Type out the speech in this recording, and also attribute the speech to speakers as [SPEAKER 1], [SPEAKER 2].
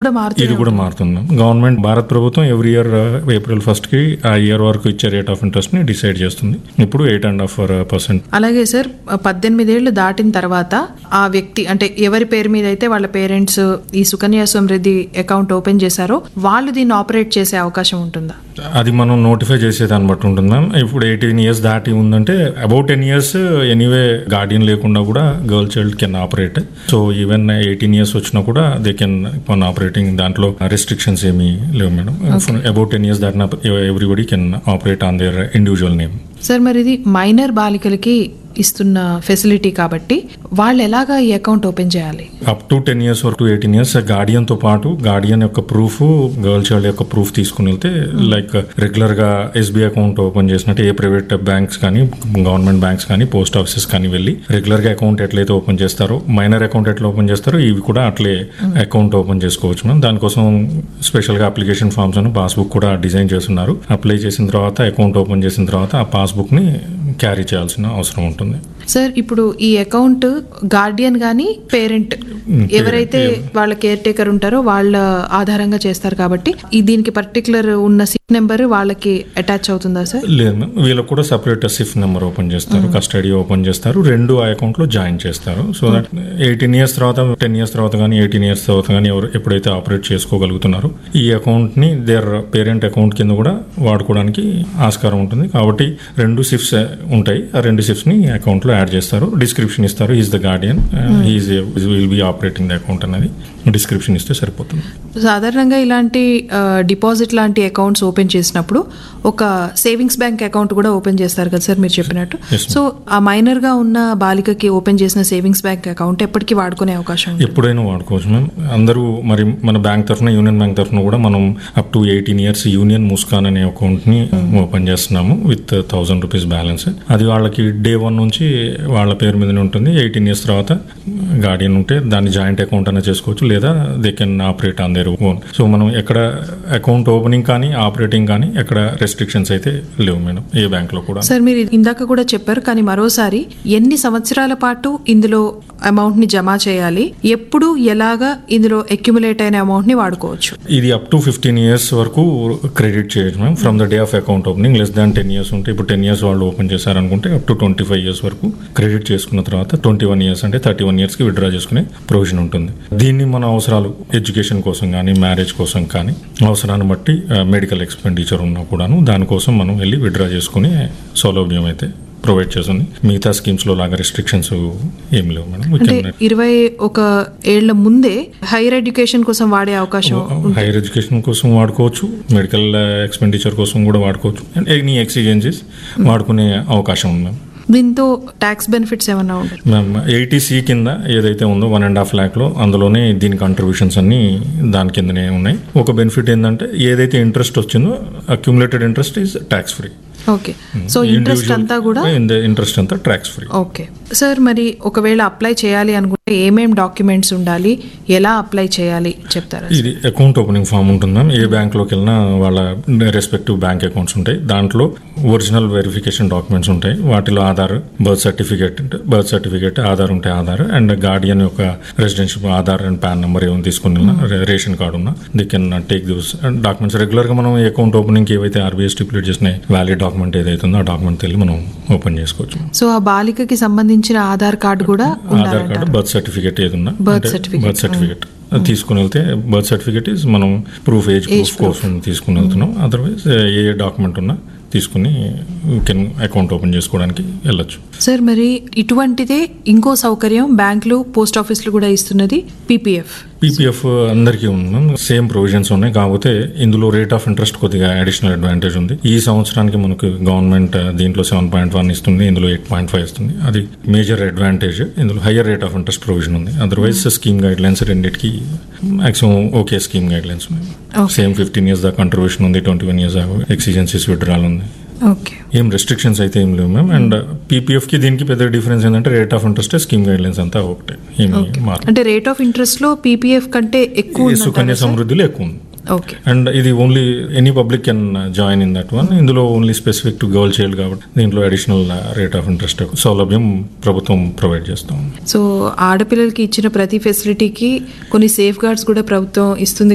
[SPEAKER 1] కూడా మారుతుంది
[SPEAKER 2] ఇది కూడా మారుతుంది గవర్నమెంట్ భారత్ ప్రభుత్వం ఎవ్రీ ఇయర్ ఏప్రిల్ ఫస్ట్ కి ఆ ఇయర్ వరకు ఇచ్చే రేట్ ఆఫ్ ఇంట్రెస్ట్ ని డిసైడ్ చేస్తుంది ఇప్పుడు ఎయిట్ అండ్ హాఫ్ పర్సెంట్
[SPEAKER 1] అలాగే సార్ పద్దెనిమిదేళ్లు దాటిన తర్వాత ఆ వ్యక్తి అంటే ఎవరి పేరు మీద అయితే వాళ్ళ పేరెంట్స్ ఈ సుకన్య సమృద్ధి అకౌంట్ ఓపెన్ చేశారో వాళ్ళు దీన్ని ఆపరేట్ చేసే అవకాశం ఉంటుందా
[SPEAKER 2] అది మనం నోటిఫై చేసేదాన్ని బట్టి ఉంటుంది మ్యామ్ ఇప్పుడు ఎయిటీన్ ఇయర్స్ దాటి ఉందంటే about ten years anyway guardian లేకుండా కూడా girl child can operate so even eighteen years వచ్చినా కూడా దే కెన్ వన్ ఆపరేటింగ్ దాంట్లో రెస్ట్రిక్షన్స్ ఏమీ లేవు మేడం అబౌట్ టెన్ ఇయర్స్ దాటిన everybody can operate on their individual name
[SPEAKER 1] sir మరి ఇది మైనర్ బాలికలకి ఇస్తున్న ఫెసిలిటీ కాబట్టి వాళ్ళు ఎలాగా ఈ అకౌంట్ ఓపెన్ చేయాలి
[SPEAKER 2] అప్ టు టెన్ ఇయర్స్ వరకు ఎయిటీన్ ఇయర్స్ గార్డియన్ తో పాటు గార్డియన్ యొక్క ప్రూఫ్ గర్ల్ చైల్డ్ యొక్క ప్రూఫ్ తీసుకుని వెళ్తే లైక్ రెగ్యులర్ గా ఎస్బీఐ అకౌంట్ ఓపెన్ చేసినట్టు ఏ ప్రైవేట్ బ్యాంక్స్ కానీ గవర్నమెంట్ బ్యాంక్స్ కానీ పోస్ట్ ఆఫీసెస్ కానీ వెళ్ళి రెగ్యులర్ గా అకౌంట్ ఎట్లయితే ఓపెన్ చేస్తారో మైనర్ అకౌంట్ ఎట్లా ఓపెన్ చేస్తారో ఇవి కూడా అట్లే అకౌంట్ ఓపెన్ చేసుకోవచ్చు మనం దానికోసం స్పెషల్ గా అప్లికేషన్ ఫామ్స్ అని పాస్బుక్ కూడా డిజైన్ చేస్తున్నారు అప్లై చేసిన తర్వాత అకౌంట్ ఓపెన్ చేసిన తర్వాత ఆ పాస్బుక్ ని క్యారీ చేయాల్సిన అవసరం ఉంటుంది
[SPEAKER 1] సార్ ఇప్పుడు ఈ అకౌంట్ గార్డియన్ గాని పేరెంట్ ఎవరైతే వాళ్ళ కేర్ టేకర్ ఉంటారో వాళ్ళ ఆధారంగా చేస్తారు కాబట్టి ఈ దీనికి పర్టికులర్ ఉన్న సిక్ నెంబర్ వాళ్ళకి అటాచ్ అవుతుందా సార్
[SPEAKER 2] లేదు మ్యామ్ వీళ్ళకి కూడా సపరేట్ సిఫ్ నెంబర్ ఓపెన్ చేస్తారు కస్టడీ ఓపెన్ చేస్తారు రెండు ఆ అకౌంట్ లో జాయిన్ చేస్తారు సో దట్ ఎయిటీన్ ఇయర్స్ తర్వాత టెన్ ఇయర్స్ తర్వాత కానీ ఎయిటీన్ ఇయర్స్ తర్వాత కానీ ఎవరు ఎప్పుడైతే ఆపరేట్ చేసుకోగలుగుతున్నారో ఈ అకౌంట్ ని దేర్ పేరెంట్ అకౌంట్ కింద కూడా వాడుకోవడానికి ఆస్కారం ఉంటుంది కాబట్టి రెండు సిఫ్స్ ఉంటాయి ఆ రెండు సిఫ్స్ ని అకౌంట్ లో యాడ్ చేస్తారు డిస్క్రిప్షన్ ఇస్తారు is the guardian is will be operating the account అనేది డిస్క్రిప్షన్ ఇస్తే సరిపోతుంది
[SPEAKER 1] సాధారణంగా ఇలాంటి డిపాజిట్ లాంటి అకౌంట్స్ ఓపెన్ చేసినప్పుడు ఒక సేవింగ్స్ బ్యాంక్ అకౌంట్ కూడా ఓపెన్ చేస్తారు కదా సార్ మీరు చెప్పినట్టు
[SPEAKER 2] Yes, ma'am.
[SPEAKER 1] సో ఆ మైనర్ గా ఉన్న బాలికకి ఓపెన్ చేసిన సేవింగ్స్ బ్యాంక్ అకౌంట్ ఎప్పటికీ వాడుకునే అవకాశం ఉంది
[SPEAKER 2] ఎప్పుడైనా వాడుకోవచ్చు మ్యామ్ అందరూ మరి మన బ్యాంక్ తరఫున యూనియన్ బ్యాంక్ తరఫున కూడా మనం up to eighteen years Union Muskan అనే అకౌంట్ ని ఓపెన్ చేస్తున్నాము విత్ థౌసండ్ రూపీస్ బ్యాలెన్స్ అది వాళ్ళకి డే వన్ నుంచి వాళ్ళ పేరు మీదనే ఉంటుంది ఎయిటీన్ ఇయర్స్ తర్వాత గార్డియన్ ఉంటే దాన్ని జాయింట్ అకౌంట్ అనే చేసుకోవచ్చు లేదా they can operate on their own so మనం ఎక్కడ అకౌంట్ ఓపెనింగ్ కానీ ఆపరేటింగ్ కానీ ఎక్కడ రెస్ట్రిక్షన్స్ అయితే లేవు మేడం ఏ బ్యాంక్ లో కూడా
[SPEAKER 1] సార్ మీరు ఇందాక కూడా చెప్పారు కానీ మరోసారి ఎన్ని సంవత్సరాల పాటు ఇందులో అమౌంట్ ని జమ చేయాలి ఎప్పుడు ఎలాగా ఇందులో అక్యుములేట్ అయిన అమౌంట్ ని వాడుకోవచ్చు
[SPEAKER 2] ఇది అప్ టు ఫిఫ్టీన్ ఇయర్స్ వరకు క్రెడిట్ చేయొచ్చు ma'am from the day of account opening less than ten years ఉంటే ఇప్పుడు టెన్ ఇయర్స్ వాళ్ళు ఓపెన్ చేశారనుకుంటే up to twenty five years వరకు క్రెడిట్ చేసుకున్న తర్వాత ట్వంటీ వన్ ఇయర్స్ అంటే థర్టీ వన్ ఇయర్స్కి విత్డ్రా చేసుకునే ప్రొవిజన్ ఉంటుంది దీన్ని మన అవసరాలు ఎడ్యుకేషన్ కోసం కానీ మ్యారేజ్ కోసం కానీ అవసరాన్ని బట్టి మెడికల్ ఎక్స్పెండిచర్ ఉన్నా కూడాను దానికోసం మనం వెళ్ళి విత్డ్రా చేసుకునే సౌలభ్యం అయితే ప్రొవైడ్ చేస్తుంది మిగతా స్కీమ్స్ లో లాగా రెస్ట్రిక్షన్స్ ఏం లేవు మేడం We
[SPEAKER 1] అంటే
[SPEAKER 2] can-
[SPEAKER 1] ఇరవై ఒక ఏళ్ల ముందే హైయర్ ఎడ్యుకేషన్ కోసం వాడే అవకాశం
[SPEAKER 2] హైయర్ ఎడ్యుకేషన్ కోసం వాడుకోవచ్చు మెడికల్ ఎక్స్పెండిచర్ కోసం కూడా వాడుకోవచ్చు అండ్ ఎనీ ఎక్సిజెన్సీస్ వాడుకునే అవకాశం ఉంది మ్యామ్
[SPEAKER 1] దీంతో ట్యాక్స్ బెనిఫిట్స్ ఏమన్నా ఉంటాయి
[SPEAKER 2] మ్యామ్ ఎయిటీసీ కింద ఏదైతే ఉందో వన్ అండ్ హాఫ్ ల్యాక్లో అందులోనే దీని కంట్రిబ్యూషన్స్ అన్ని దాని కిందనే ఉన్నాయి ఒక బెనిఫిట్ ఏంటంటే ఏదైతే ఇంట్రెస్ట్ వచ్చిందో accumulated interest is tax free
[SPEAKER 1] okay so interest అంతా కూడా
[SPEAKER 2] ఇంట్రెస్ట్ అంతా ట్యాక్స్ ఫ్రీ
[SPEAKER 1] ఓకే సార్ మరి ఒకవేళ అప్లై చేయాలి అనుకుంటే ఏమేం డాక్యుమెంట్స్ ఉండాలి ఎలా అప్లై చేయాలి చెప్తారా
[SPEAKER 2] ఇది అకౌంట్ ఓపెనింగ్ ఫామ్ ఉంటుంది మ్యామ్ ఏ బ్యాంక్లోకి వెళ్ళినా వాళ్ళ రెస్పెక్టివ్ బ్యాంక్ అకౌంట్స్ ఉంటాయి దాంట్లో ఒరిజినల్ వెరిఫికేషన్ డాక్యుమెంట్స్ ఉంటాయి వాటిలో Aadhaar birth certificate birth certificate Aadhaar ఉంటే ఆధార్ అండ్ గార్డియన్ యొక్క residential Aadhaar and PAN number ఏమైనా తీసుకుని ఉన్నా, రే- రేషన్ కార్డు ఉన్నా they can take this documents regular గా మనం అకౌంట్ ఓపెనింగ్ ఏవైతే ఆర్బీఐ స్టిపులేట్ చేసిన వ్యాలిడ్ డాక్యుమెంట్ ఏదైతే ఉందో ఆ డాక్యుమెంట్ వెళ్ళి మనం ఓపెన్ చేసుకోవచ్చు
[SPEAKER 1] సో ఆ బాలికకి సంబంధించిన ఆధార్ కార్డు కూడా
[SPEAKER 2] ఆధార్
[SPEAKER 1] ఉండాలంట
[SPEAKER 2] కార్డు బర్త్ సర్టిఫికేట్ ఏదున్నా
[SPEAKER 1] Birth certificate.
[SPEAKER 2] బర్త్ సర్టిఫికేట్ తీసుకుని వెళ్తే బర్త్ సర్టిఫికేట్ ఇస్ మనం ప్రూఫ్ ఏజ్ ప్రూఫ్ కోసం తీసుకుని వెళ్తున్నాం అదర్వైజ్ ఏ డాక్యుమెంట్ ఉన్నా తీసుకుని కెన్ అకౌంట్ ఓపెన్ చేసుకోవడానికి వెళ్ళొచ్చు
[SPEAKER 1] సార్ మరి ఇటువంటిదే ఇంకో సౌకర్యం బ్యాంకులు పోస్ట్ ఆఫీసులు కూడా ఇస్తున్నది పీపీఎఫ్
[SPEAKER 2] పీపీఎఫ్ అందరికీ ఉంది సేమ్ ప్రొవిజన్స్ ఉన్నాయి కాకపోతే ఇందులో రేట్ ఆఫ్ ఇంట్రెస్ట్ కొద్దిగా అడిషనల్ అడ్వాంటేజ్ ఉంది ఈ సంవత్సరానికి మనకు గవర్నమెంట్ దీంట్లో సెవెన్ పాయింట్ వన్ ఇస్తుంది ఇందులో ఎయిట్ పాయింట్ ఫైవ్ ఇస్తుంది అది మేజర్ అడ్వాంటేజ్ ఇందులో higher rate of interest provision ఉంది అదర్వైజ్ స్కీమ్ గైడ్ లైన్స్ రెండింటికి maximum okay scheme guidelines ఉన్నాయి
[SPEAKER 1] Okay.
[SPEAKER 2] సేమ్ ఫిఫ్టీన్ ఇయర్స్ దాకా కంట్రిబ్యూషన్ ఉంది ట్వంటీ వన్ ఇయర్స్ దాకా ఎక్సిజెన్సీస్ విడ్రాల్ ఉంది
[SPEAKER 1] ఓకే
[SPEAKER 2] ఏం రెస్ట్రిక్షన్స్ అయితే ఏం లేవు మ్యామ్ అండ్ పీపీఎఫ్ కి దీనికి పెద్ద డిఫరెన్స్ ఏంటంటే rate of interest scheme guidelines అంతా ఒకటే ఏమి మార్పు
[SPEAKER 1] అంటే రేట్ ఆఫ్ ఇంట్రెస్ట్ లో పీపీఎఫ్ కంటే ఎక్కువ
[SPEAKER 2] ఈ సుకన్య సమృద్ధిలో ఎక్కువ ఉంది
[SPEAKER 1] ఓకే
[SPEAKER 2] అండ్ ఇది only any public can join in that one ఇందులో only specific to girl child కాబట్టి దీంట్లో అడిషనల్ రేట్ ఆఫ్ ఇంట్రెస్ట్ సౌలభ్యం ప్రభుత్వం ప్రొవైడ్ చేస్తాం
[SPEAKER 1] సో ఆడపిల్లలకి ఇచ్చిన ప్రతి ఫెసిలిటీకి కొన్ని సేఫ్ గార్డ్స్ కూడా ప్రభుత్వం ఇస్తుంది